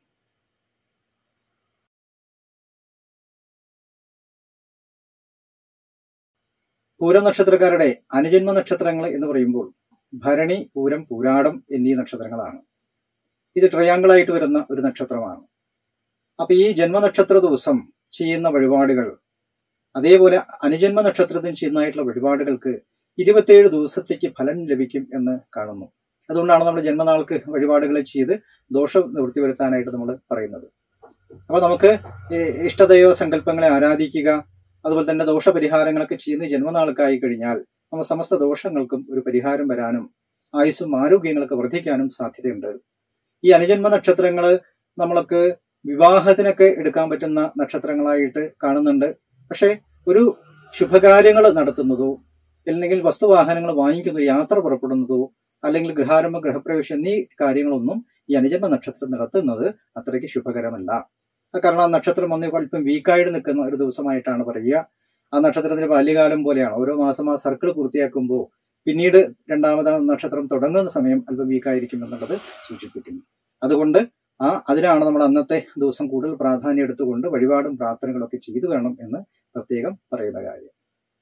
പൂരം നക്ഷത്രക്കാരുടെ അനുജന്മ നക്ഷത്രങ്ങൾ എന്ന് പറയുമ്പോൾ ഭരണി പൂരം പൂരാടം എന്നീ നക്ഷത്രങ്ങളാണ് ഇത് ട്രയാങ്കിൾ ആയിട്ട് വരുന്ന ഒരു നക്ഷത്രമാണ് അപ്പൊ ഈ ജന്മനക്ഷത്ര ദിവസം ചെയ്യുന്ന വഴിപാടുകൾ അതേപോലെ അനുജന്മ നക്ഷത്രത്തിന് ചെയ്യുന്നതായിട്ടുള്ള വഴിപാടുകൾക്ക് ഇരുപത്തിയേഴ് ദിവസത്തേക്ക് ഫലം ലഭിക്കും എന്ന് കാണുന്നു അതുകൊണ്ടാണ് നമ്മൾ ജന്മനാൾക്ക് വഴിപാടുകൾ ചെയ്ത് ദോഷം നിവൃത്തി വരുത്താനായിട്ട് നമ്മൾ പറയുന്നത് അപ്പൊ നമുക്ക് ഈ ഇഷ്ടദൈവ സങ്കല്പങ്ങളെ ആരാധിക്കുക അതുപോലെ തന്നെ ദോഷപരിഹാരങ്ങളൊക്കെ ചെയ്യുന്ന ജന്മനാൾക്കായി കഴിഞ്ഞാൽ നമ്മൾ സമസ്ത ദോഷങ്ങൾക്കും ഒരു പരിഹാരം വരാനും ആയുസ്സും ആരോഗ്യങ്ങളൊക്കെ വർദ്ധിക്കാനും സാധ്യതയുണ്ട് ഈ അനുജന്മ നക്ഷത്രങ്ങള് നമ്മൾക്ക് വിവാഹത്തിനൊക്കെ എടുക്കാൻ പറ്റുന്ന നക്ഷത്രങ്ങളായിട്ട് കാണുന്നുണ്ട് പക്ഷെ ഒരു ശുഭകാര്യങ്ങൾ നടത്തുന്നതോ അല്ലെങ്കിൽ വസ്തുവാഹനങ്ങൾ വാങ്ങിക്കുന്നതോ യാത്ര പുറപ്പെടുന്നതോ അല്ലെങ്കിൽ ഗൃഹാരംഭ ഗൃഹപ്രവേശം എന്നീ കാര്യങ്ങളൊന്നും ഈ അനുജന്മ നക്ഷത്രം നടത്തുന്നത് അത്രയ്ക്ക് ശുഭകരമല്ല കാരണം ആ നക്ഷത്രം വന്ന് അല്പം വീക്കായിട്ട് നിൽക്കുന്ന ഒരു ദിവസമായിട്ടാണ് പറയുക ആ നക്ഷത്രത്തിന്റെ ബാല്യകാലം പോലെയാണ് ഓരോ മാസം ആ സർക്കിൾ പൂർത്തിയാക്കുമ്പോൾ പിന്നീട് രണ്ടാമത് നക്ഷത്രം തുടങ്ങുന്ന സമയം അല്പം വീക്കായിരിക്കും എന്നുള്ളത് സൂചിപ്പിക്കുന്നു അതുകൊണ്ട് ആ അതിനാണ് നമ്മൾ അന്നത്തെ ദിവസം കൂടുതൽ പ്രാധാന്യം എടുത്തുകൊണ്ട് വഴിപാടും പ്രാർത്ഥനകളൊക്കെ ചെയ്തു വേണം എന്ന് പ്രത്യേകം പറയുന്ന കാര്യം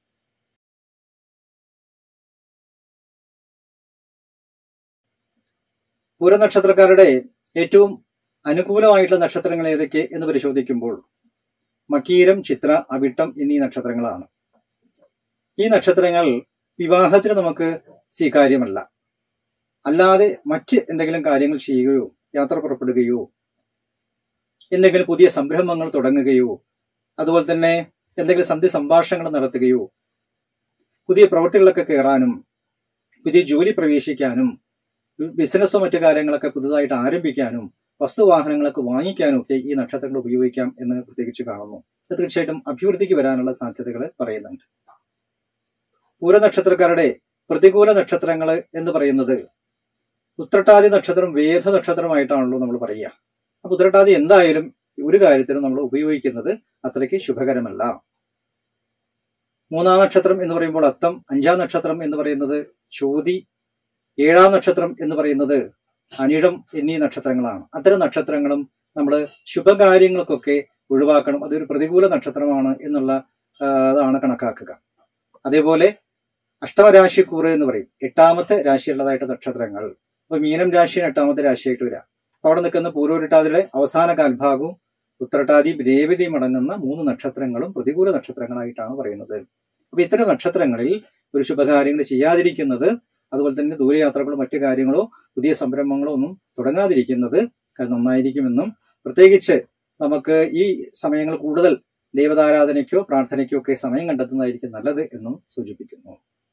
പൂരനക്ഷത്രക്കാരുടെ ഏറ്റവും അനുകൂലമായിട്ടുള്ള നക്ഷത്രങ്ങൾ ഏതൊക്കെ എന്ന് പരിശോധിക്കുമ്പോൾ മക്കീരം ചിത്ര അവിട്ടം എന്നീ നക്ഷത്രങ്ങളാണ് ഈ നക്ഷത്രങ്ങൾ വിവാഹത്തിന് നമുക്ക് സ്വീകാര്യമല്ല അല്ലാതെ മറ്റ് എന്തെങ്കിലും കാര്യങ്ങൾ ചെയ്യുകയോ യാത്ര പുറപ്പെടുകയോ എന്തെങ്കിലും പുതിയ സംരംഭങ്ങൾ തുടങ്ങുകയോ അതുപോലെ തന്നെ എന്തെങ്കിലും സന്ധി സംഭാഷണങ്ങൾ നടത്തുകയോ പുതിയ പ്രവൃത്തികളൊക്കെ കയറാനും പുതിയ ജോലി പ്രവേശിക്കാനും ബിസിനസ്സോ മറ്റു കാര്യങ്ങളൊക്കെ പുതുതായിട്ട് ആരംഭിക്കാനും വസ്തുവാഹനങ്ങളൊക്കെ വാങ്ങിക്കാനും ഒക്കെ ഈ നക്ഷത്രങ്ങൾ ഉപയോഗിക്കാം എന്ന് പ്രത്യേകിച്ച് കാണുന്നു ഇത് തീർച്ചയായിട്ടും അഭിവൃദ്ധിക്ക് വരാനുള്ള സാധ്യതകൾ പറയുന്നുണ്ട് പൂരനക്ഷത്രക്കാരുടെ പ്രതികൂല നക്ഷത്രങ്ങൾ എന്ന് പറയുന്നത് ഉത്രട്ടാതി നക്ഷത്രം വേദ നക്ഷത്രമായിട്ടാണല്ലോ നമ്മൾ പറയുക അപ്പൊ ഉത്രട്ടാതി എന്തായാലും ഒരു കാര്യത്തിലും നമ്മൾ ഉപയോഗിക്കുന്നത് അത്രയ്ക്ക് ശുഭകരമല്ല മൂന്നാം നക്ഷത്രം എന്ന് പറയുമ്പോൾ അത്തം അഞ്ചാം നക്ഷത്രം എന്ന് പറയുന്നത് ചോതി ഏഴാം നക്ഷത്രം എന്ന് പറയുന്നത് അനിഴം എന്നീ നക്ഷത്രങ്ങളാണ് അത്തരം നക്ഷത്രങ്ങളും നമ്മൾ ശുഭകാര്യങ്ങൾക്കൊക്കെ ഒഴിവാക്കണം അതൊരു പ്രതികൂല നക്ഷത്രമാണ് എന്നുള്ള അതാണ് കണക്കാക്കുക അതേപോലെ അഷ്ടമരാശിക്കൂറ് എന്ന് പറയും എട്ടാമത്തെ രാശിയുള്ളതായിട്ട് നക്ഷത്രങ്ങൾ അപ്പൊ മീനം രാശിയാണ് എട്ടാമത്തെ രാശിയായിട്ട് വരാം അപ്പൊ അവിടെ നിൽക്കുന്ന പൂർവ്വരട്ടാതിയുടെ അവസാന കാൽഭാഗവും ഉത്രട്ടാതി രേവതിയും അടങ്ങുന്ന മൂന്ന് നക്ഷത്രങ്ങളും പ്രതികൂല നക്ഷത്രങ്ങളായിട്ടാണ് പറയുന്നത് അപ്പൊ ഇത്തരം നക്ഷത്രങ്ങളിൽ ഒരു ശുഭകാര്യങ്ങൾ ചെയ്യാതിരിക്കുന്നത് അതുപോലെ തന്നെ ദൂരയാത്രകളോ മറ്റു കാര്യങ്ങളോ പുതിയ സംരംഭങ്ങളോ ഒന്നും തുടങ്ങാതിരിക്കുന്നത് നന്നായിരിക്കുമെന്നും പ്രത്യേകിച്ച് നമുക്ക് ഈ സമയങ്ങൾ കൂടുതൽ ദേവതാരാധനയ്ക്കോ പ്രാർത്ഥനയ്ക്കോ ഒക്കെ സമയം കണ്ടെത്തുന്നതായിരിക്കും നല്ലത് എന്നും സൂചിപ്പിക്കുന്നു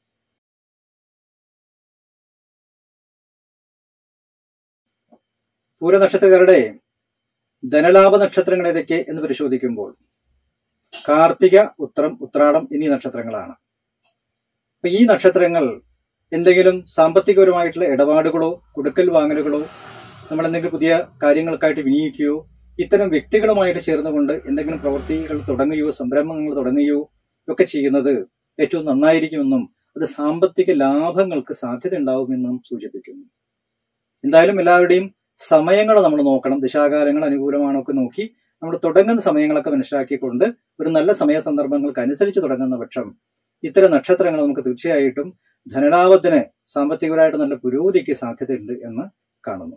പൂരനക്ഷത്രക്കാരുടെ ധനലാഭ നക്ഷത്രങ്ങൾ ഏതൊക്കെ എന്ന് പരിശോധിക്കുമ്പോൾ കാർത്തിക ഉത്രം ഉത്രാടം എന്നീ നക്ഷത്രങ്ങളാണ് അപ്പൊ ഈ നക്ഷത്രങ്ങൾ എന്തെങ്കിലും സാമ്പത്തികപരമായിട്ടുള്ള ഇടപാടുകളോ കൊടുക്കൽ വാങ്ങലുകളോ നമ്മൾ എന്തെങ്കിലും പുതിയ കാര്യങ്ങൾക്കായിട്ട് വിനിയോഗിക്കുകയോ ഇത്തരം വ്യക്തികളുമായിട്ട് ചേർന്നുകൊണ്ട് എന്തെങ്കിലും പ്രവൃത്തികൾ തുടങ്ങുകയോ സംരംഭങ്ങൾ തുടങ്ങുകയോ ഒക്കെ ചെയ്യുന്നത് ഏറ്റവും നന്നായിരിക്കുമെന്നും അത് സാമ്പത്തിക ലാഭങ്ങൾക്ക് സാധ്യത ഉണ്ടാവുമെന്നും സൂചിപ്പിക്കുന്നു എന്തായാലും എല്ലാവരുടെയും സമയങ്ങൾ നമ്മൾ നോക്കണം ദിശാകാലങ്ങൾ അനുകൂലമാണോ ഒക്കെ നോക്കി നമ്മൾ തുടങ്ങുന്ന സമയങ്ങളൊക്കെ മനസ്സിലാക്കിക്കൊണ്ട് ഒരു നല്ല സമയ സന്ദർഭങ്ങൾക്ക് അനുസരിച്ച് തുടങ്ങുന്ന പക്ഷം ഇത്തരം നക്ഷത്രങ്ങൾ നമുക്ക് തീർച്ചയായിട്ടും ധനലാഭത്തിന് സാമ്പത്തികപരമായിട്ട് നല്ല പുരോഗതിക്ക് സാധ്യതയുണ്ട് എന്ന് കാണുന്നു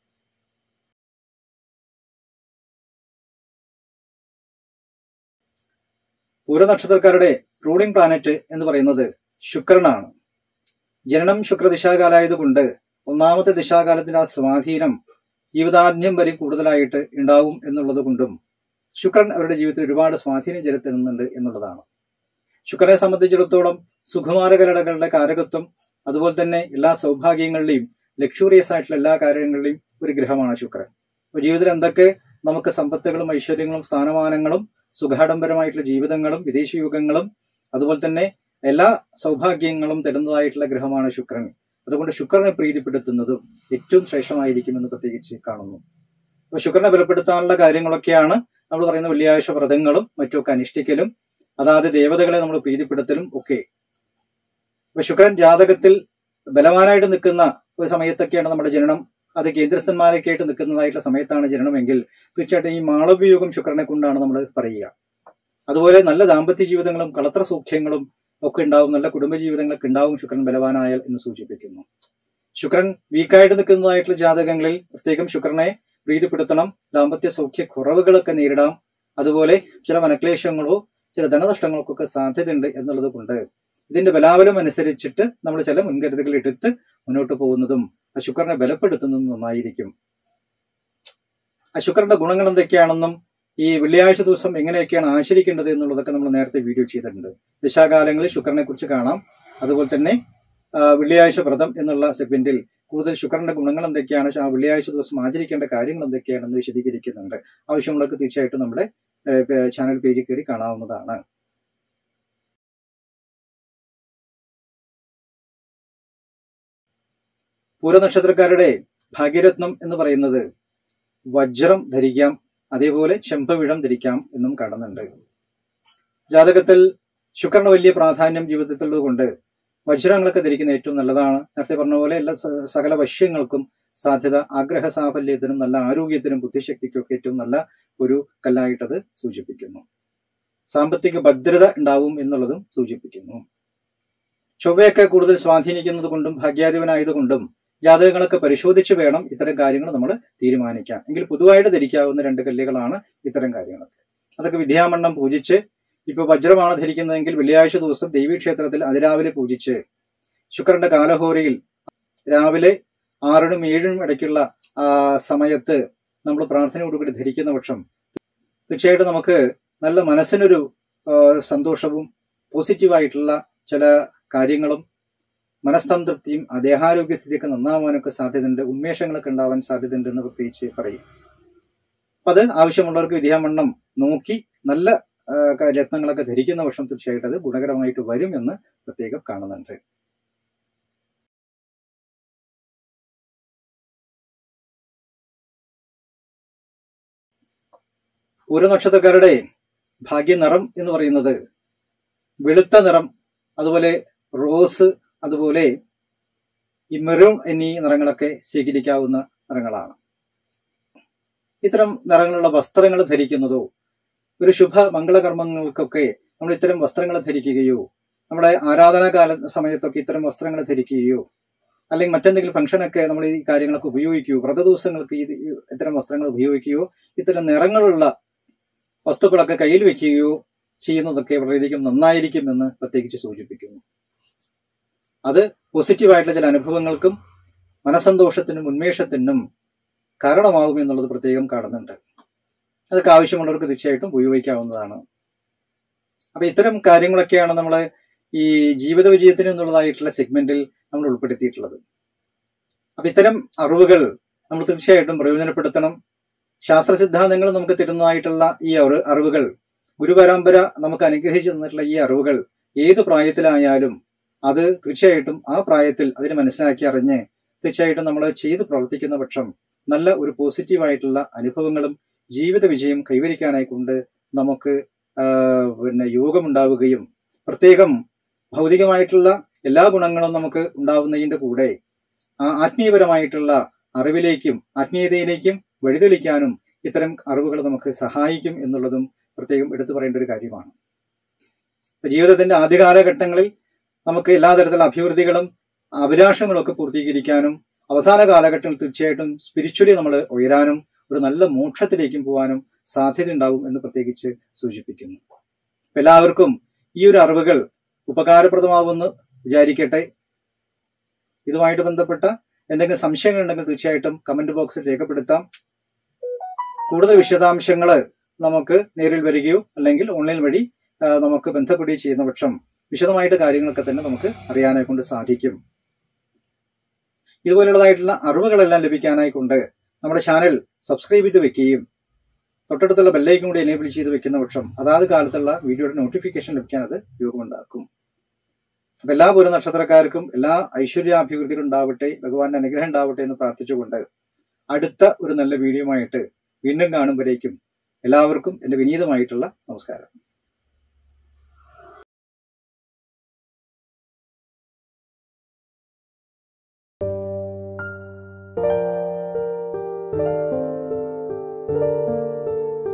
പൂരനക്ഷത്രക്കാരുടെ റൂളിംഗ് പ്ലാനറ്റ് എന്ന് പറയുന്നത് ശുക്രനാണ് ജനനം ശുക്രദിശാകാലായതുകൊണ്ട് ഒന്നാമത്തെ ദിശാകാലത്തിന്റെ ആ സ്വാധീനം ജീവിതാന്ത്യം വരെ കൂടുതലായിട്ട് ഉണ്ടാവും എന്നുള്ളത് കൊണ്ടും ശുക്രൻ അവരുടെ ജീവിതത്തിൽ ഒരുപാട് സ്വാധീനം ചെലുത്തുന്നുണ്ട് എന്നുള്ളതാണ് ശുക്രനെ സംബന്ധിച്ചിടത്തോളം സുകുമാരകലടകളുടെ കാരകത്വം അതുപോലെ തന്നെ എല്ലാ സൗഭാഗ്യങ്ങളുടെയും ലക്ഷൂറിയസ് ആയിട്ടുള്ള എല്ലാ കാര്യങ്ങളുടെയും ഒരു ഗ്രഹമാണ് ശുക്രൻ അപ്പൊ ജീവിതത്തിൽ എന്തൊക്കെ നമുക്ക് സമ്പത്തുകളും ഐശ്വര്യങ്ങളും സ്ഥാനമാനങ്ങളും സുഖാഡംബരമായിട്ടുള്ള ജീവിതങ്ങളും വിദേശ യുഗങ്ങളും അതുപോലെ തന്നെ എല്ലാ സൗഭാഗ്യങ്ങളും തരുന്നതായിട്ടുള്ള ഗ്രഹമാണ് ശുക്രൻ അതുകൊണ്ട് ശുക്രനെ പ്രീതിപ്പെടുത്തുന്നതും ഏറ്റവും ശ്രേഷ്ഠമായിരിക്കുമെന്ന് പ്രത്യേകിച്ച് കാണുന്നു അപ്പൊ ശുക്രനെ ബലപ്പെടുത്താനുള്ള കാര്യങ്ങളൊക്കെയാണ് നമ്മൾ പറയുന്ന വെള്ളിയാഴ്ച വ്രതങ്ങളും മറ്റുമൊക്കെ അനുഷ്ഠിക്കലും അതാത് ദേവതകളെ നമ്മൾ പ്രീതിപ്പെടുത്തലും ഒക്കെ അപ്പൊ ശുക്രൻ ജാതകത്തിൽ ബലവാനായിട്ട് നിൽക്കുന്ന ഒരു സമയത്തൊക്കെയാണ് നമ്മുടെ ജനനം അത് കേന്ദ്രസ്ഥന്മാരൊക്കെ ആയിട്ട് നിൽക്കുന്നതായിട്ടുള്ള സമയത്താണ് ജനനമെങ്കിൽ തീർച്ചയായിട്ടും ഈ മാളവ്യൂഹം ശുക്രനെ കൊണ്ടാണ് നമ്മൾ പറയുക അതുപോലെ നല്ല ദാമ്പത്യ ജീവിതങ്ങളും കളത്ര സൗഖ്യങ്ങളും ഒക്കെ ഉണ്ടാവും നല്ല കുടുംബജീവിതങ്ങളൊക്കെ ഉണ്ടാവും ശുക്രൻ ബലവാനായാൽ എന്ന് സൂചിപ്പിക്കുന്നു ശുക്രൻ വീക്കായിട്ട് നിൽക്കുന്നതായിട്ടുള്ള ജാതകങ്ങളിൽ പ്രത്യേകം ശുക്രനെ പ്രീതിപ്പെടുത്തണം ദാമ്പത്യ സൗഖ്യ കുറവുകളൊക്കെ നേരിടാം അതുപോലെ ചില മനക്ലേശങ്ങളോ ചില ധനനഷ്ടങ്ങൾക്കൊക്കെ സാധ്യതയുണ്ട് എന്നുള്ളത് കൊണ്ട് ഇതിന്റെ ബലാബലം അനുസരിച്ചിട്ട് നമ്മൾ ചില മുൻകരുതലുകൾ എടുത്ത് മുന്നോട്ട് പോകുന്നതും ആ ശുക്രനെ ബലപ്പെടുത്തുന്നതും നന്നായിരിക്കും ആ ശുക്രന്റെ ഗുണങ്ങൾ എന്തൊക്കെയാണെന്നും ഈ വെള്ളിയാഴ്ച ദിവസം എങ്ങനെയൊക്കെയാണ് ആചരിക്കേണ്ടത് എന്നുള്ളതൊക്കെ നമ്മൾ നേരത്തെ വീഡിയോ ചെയ്തിട്ടുണ്ട് ദിശാകാലങ്ങളിൽ ശുക്രനെ കുറിച്ച് കാണാം അതുപോലെ തന്നെ വെള്ളിയാഴ്ച വ്രതം എന്നുള്ള സെഗ്മെന്റിൽ കൂടുതൽ ശുക്രന്റെ ഗുണങ്ങൾ എന്തൊക്കെയാണ് ആ വെള്ളിയാഴ്ച ദിവസം ആചരിക്കേണ്ട കാര്യങ്ങൾ എന്തൊക്കെയാണെന്ന് വിശദീകരിക്കുന്നുണ്ട് ആവശ്യമുള്ളവർക്ക് തീർച്ചയായിട്ടും നമ്മുടെ ചാനൽ പേജിൽ കയറി കാണാവുന്നതാണ് പൂരനക്ഷത്രക്കാരുടെ ഭാഗ്യരത്നം എന്ന് പറയുന്നത് വജ്രം ധരിക്കാം അതേപോലെ ചെമ്പവിഴം ധരിക്കാം എന്നും കാണുന്നുണ്ട് ജാതകത്തിൽ ശുക്രന് വലിയ പ്രാധാന്യം ജീവിതത്തിലുള്ളത് കൊണ്ട് വജ്രങ്ങളൊക്കെ ധരിക്കുന്ന ഏറ്റവും നല്ലതാണ് നേരത്തെ പറഞ്ഞ പോലെ എല്ലാ സ- സകല വശ്യങ്ങൾക്കും സാധ്യത ആഗ്രഹ സാഫല്യത്തിനും നല്ല ആരോഗ്യത്തിനും ബുദ്ധിശക്തിക്കും ഒക്കെ ഏറ്റവും നല്ല ഒരു കല്ലായിട്ടത് സൂചിപ്പിക്കുന്നു സാമ്പത്തിക ഭദ്രത ഉണ്ടാവും എന്നുള്ളതും സൂചിപ്പിക്കുന്നു ചൊവ്വയൊക്കെ കൂടുതൽ സ്വാധീനിക്കുന്നത് കൊണ്ടും ഭാഗ്യാധിപനായതുകൊണ്ടും ജാതകങ്ങളൊക്കെ പരിശോധിച്ച് വേണം ഇത്തരം കാര്യങ്ങൾ നമ്മൾ തീരുമാനിക്കാൻ എങ്കിൽ പൊതുവായിട്ട് ധരിക്കാവുന്ന രണ്ട് കല്ലുകളാണ് ഇത്തരം കാര്യങ്ങളൊക്കെ അതൊക്കെ വിദ്യാമണ്ണം പൂജിച്ച് ഇപ്പൊ വജ്രമാണ് ധരിക്കുന്നതെങ്കിൽ വെള്ളിയാഴ്ച ദിവസം ദേവീക്ഷേത്രത്തിൽ അതിരാവിലെ പൂജിച്ച് ശുക്രന്റെ കാലഹോരയിൽ രാവിലെ ആറിനും ഏഴിനും ഇടയ്ക്കുള്ള ആ, സമയത്ത് നമ്മൾ പ്രാർത്ഥനയോടുകൂടി ധരിക്കുന്ന പക്ഷം തീർച്ചയായിട്ടും നമുക്ക് നല്ല മനസ്സിനൊരു ആ, സന്തോഷവും പോസിറ്റീവായിട്ടുള്ള ചില കാര്യങ്ങളും മനസ്തംതൃപ്തിയും ദേഹാരോഗ്യ സ്ഥിതിയൊക്കെ നന്നാവാനൊക്കെ സാധ്യതയുണ്ട് ഉന്മേഷങ്ങളൊക്കെ ഉണ്ടാവാൻ സാധ്യതയുണ്ട് എന്ന് പ്രത്യേകിച്ച് പറയും അപ്പൊ അത് ആവശ്യമുള്ളവർക്ക് വിദ്യാമണ്ണം നോക്കി നല്ല ആ, ക- രത്നങ്ങളൊക്കെ ധരിക്കുന്ന വർഷം തീർച്ചയായിട്ടും അത് ഗുണകരമായിട്ട് വരും എന്ന് പ്രത്യേകം കാണുന്നുണ്ട് പൂര നക്ഷത്രക്കാരുടെ ഭാഗ്യ നിറം എന്ന് പറയുന്നത് വെളുത്ത നിറം അതുപോലെ റോസ് അതുപോലെ ഈ മെറൂൺ എന്നീ നിറങ്ങളൊക്കെ സ്വീകരിക്കാവുന്ന നിറങ്ങളാണ് ഇത്തരം നിറങ്ങളുള്ള വസ്ത്രങ്ങൾ ധരിക്കുന്നതോ ഒരു ശുഭ മംഗളകർമ്മങ്ങൾക്കൊക്കെ നമ്മൾ ഇത്തരം വസ്ത്രങ്ങൾ ധരിക്കുകയോ നമ്മുടെ ആരാധനാ കാല സമയത്തൊക്കെ ഇത്തരം വസ്ത്രങ്ങൾ ധരിക്കുകയോ അല്ലെങ്കിൽ മറ്റെന്തെങ്കിലും ഫംഗ്ഷനൊക്കെ നമ്മൾ ഈ കാര്യങ്ങളൊക്കെ ഉപയോഗിക്കുകയോ വ്രത ദിവസങ്ങൾക്ക് ഈ ഈ ഇത്തരം വസ്ത്രങ്ങൾ ഉപയോഗിക്കുകയോ ഇത്തരം നിറങ്ങളുള്ള വസ്തുക്കളൊക്കെ കയ്യിൽ വെക്കുകയോ ചെയ്യുന്നതൊക്കെ വളരെയധികം നന്നായിരിക്കും എന്ന് പ്രത്യേകിച്ച് സൂചിപ്പിക്കുന്നു അത് പോസിറ്റീവായിട്ടുള്ള ചില അനുഭവങ്ങൾക്കും മനസന്തോഷത്തിനും ഉന്മേഷത്തിനും കാരണമാകും എന്നുള്ളത് പ്രത്യേകം കാണുന്നുണ്ട് അതൊക്കെ ആവശ്യമുള്ളവർക്ക് തീർച്ചയായിട്ടും ഉപയോഗിക്കാവുന്നതാണ് അപ്പൊ ഇത്തരം കാര്യങ്ങളൊക്കെയാണ് നമ്മൾ ഈ ജീവിത വിജയത്തിന് എന്നുള്ളതായിട്ടുള്ള സെഗ്മെന്റിൽ നമ്മൾ ഉൾപ്പെടുത്തിയിട്ടുള്ളത് അപ്പൊ ഇത്തരം അറിവുകൾ നമ്മൾ തീർച്ചയായിട്ടും പ്രയോജനപ്പെടുത്തണം ശാസ്ത്ര സിദ്ധാന്തങ്ങൾ നമുക്ക് തരുന്നതായിട്ടുള്ള ഈ അറി- അറിവുകൾ ഗുരുപരമ്പര നമുക്ക് അനുഗ്രഹിച്ചു തന്നിട്ടുള്ള ഈ അറിവുകൾ ഏത് പ്രായത്തിലായാലും അത് തീർച്ചയായിട്ടും ആ പ്രായത്തിൽ അതിനെ മനസ്സിലാക്കി അറിഞ്ഞ് തീർച്ചയായിട്ടും നമ്മൾ ചെയ്ത് പ്രവർത്തിക്കുന്ന പക്ഷം നല്ല ഒരു പോസിറ്റീവായിട്ടുള്ള അനുഭവങ്ങളും ജീവിത വിജയം കൈവരിക്കാനായി കൊണ്ട് നമുക്ക് ആ, പിന്നെ യോഗമുണ്ടാവുകയും പ്രത്യേകം ഭൗതികമായിട്ടുള്ള എല്ലാ ഗുണങ്ങളും നമുക്ക് ഉണ്ടാവുന്നതിന്റെ കൂടെ ആ ആത്മീയപരമായിട്ടുള്ള അറിവിലേക്കും ആത്മീയതയിലേക്കും വഴിതെളിക്കാനും ഇത്തരം അറിവുകൾ നമുക്ക് സഹായിക്കും എന്നുള്ളതും പ്രത്യേകം എടുത്തു പറയേണ്ട ഒരു കാര്യമാണ് ഇപ്പൊ ജീവിതത്തിന്റെ ആദ്യ കാലഘട്ടങ്ങളിൽ നമുക്ക് എല്ലാ തരത്തിലുള്ള അഭിവൃദ്ധികളും അഭിലാഷങ്ങളും ഒക്കെ പൂർത്തീകരിക്കാനും അവസാന കാലഘട്ടങ്ങളിൽ തീർച്ചയായിട്ടും സ്പിരിച്വലി നമ്മൾ ഉയരാനും ഒരു നല്ല മോക്ഷത്തിലേക്കും പോകാനും സാധ്യത ഉണ്ടാവും എന്ന് പ്രത്യേകിച്ച് സൂചിപ്പിക്കുന്നു അപ്പൊ എല്ലാവർക്കും ഈ ഒരു അറിവുകൾ ഉപകാരപ്രദമാവുമെന്ന് വിചാരിക്കട്ടെ ഇതുമായിട്ട് ബന്ധപ്പെട്ട എന്തെങ്കിലും സംശയങ്ങൾ ഉണ്ടെങ്കിൽ തീർച്ചയായിട്ടും കമന്റ് ബോക്സിൽ രേഖപ്പെടുത്താം കൂടുതൽ വിശദാംശങ്ങൾ നമുക്ക് നേരിൽ വരികയോ അല്ലെങ്കിൽ ഓൺലൈൻ വഴി ആ, നമുക്ക് ബന്ധപ്പെടുകയോ ചെയ്യുന്ന പക്ഷം വിശദമായിട്ട് കാര്യങ്ങളൊക്കെ തന്നെ നമുക്ക് അറിയാനായി കൊണ്ട് സാധിക്കും ഇതുപോലുള്ളതായിട്ടുള്ള അറിവുകളെല്ലാം ലഭിക്കാനായി കൊണ്ട് നമ്മുടെ ചാനൽ സബ്സ്ക്രൈബ് ചെയ്ത് വെക്കുകയും തൊട്ടടുത്തുള്ള ബെല്ലൈക്കും കൂടി എനേബിൾ ചെയ്ത് വെക്കുന്ന പക്ഷം അതാത് കാലത്തുള്ള വീഡിയോയുടെ നോട്ടിഫിക്കേഷൻ ലഭിക്കാൻ അത് ഉപയോഗമുണ്ടാക്കും അപ്പൊ എല്ലാ പൂര നക്ഷത്രക്കാർക്കും എല്ലാ ഐശ്വര്യാഭിവൃദ്ധികളും ഉണ്ടാവട്ടെ ഭഗവാന്റെ അനുഗ്രഹം ഉണ്ടാവട്ടെ എന്ന് പ്രാർത്ഥിച്ചുകൊണ്ട് അടുത്ത ഒരു നല്ല വീഡിയോയുമായിട്ട് വീണ്ടും കാണുമ്പോഴേക്കും എല്ലാവർക്കും എന്റെ വിനീതമായിട്ടുള്ള നമസ്കാരം